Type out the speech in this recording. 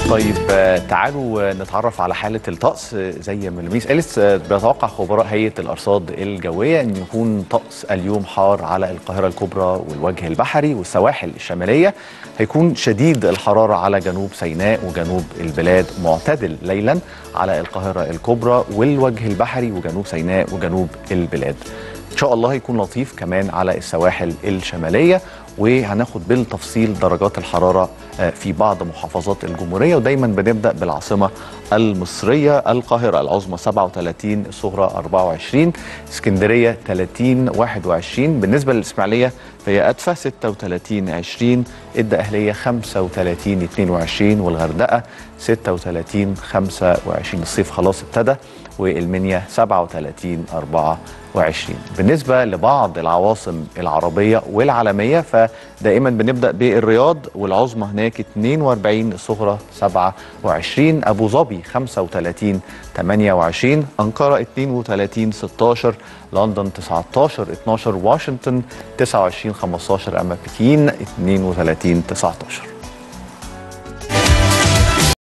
طيب آه، تعالوا نتعرف على حالة الطقس آه، زي ما لميس قالت آه، بيتوقع خبراء هيئة الأرصاد الجوية أن يكون طقس اليوم حار على القاهرة الكبرى والوجه البحري والسواحل الشمالية هيكون شديد الحرارة على جنوب سيناء وجنوب البلاد معتدل ليلا على القاهرة الكبرى والوجه البحري وجنوب سيناء وجنوب البلاد ان شاء الله هيكون لطيف كمان على السواحل الشماليه وهناخد بالتفصيل درجات الحراره آه، في بعض محافظات الجمهوريه ودايما بنبدا بالعاصمه المصريه القاهره العظمى 37 الصغرى 24 اسكندريه 30 21 بالنسبه للاسماعيليه فهي ادفى 36 20 الدقهليه 35 22 والغردقه 36 25 الصيف خلاص ابتدى والمنيا 37 24 بالنسبة لبعض العواصم العربية والعالمية فدائما بنبدأ بالرياض والعظمى هناك 42 الصغرى 27 أبو ظبي 35 28 أنقرة 32 16 لندن 19 12 واشنطن 29 15 أما بكين 32 19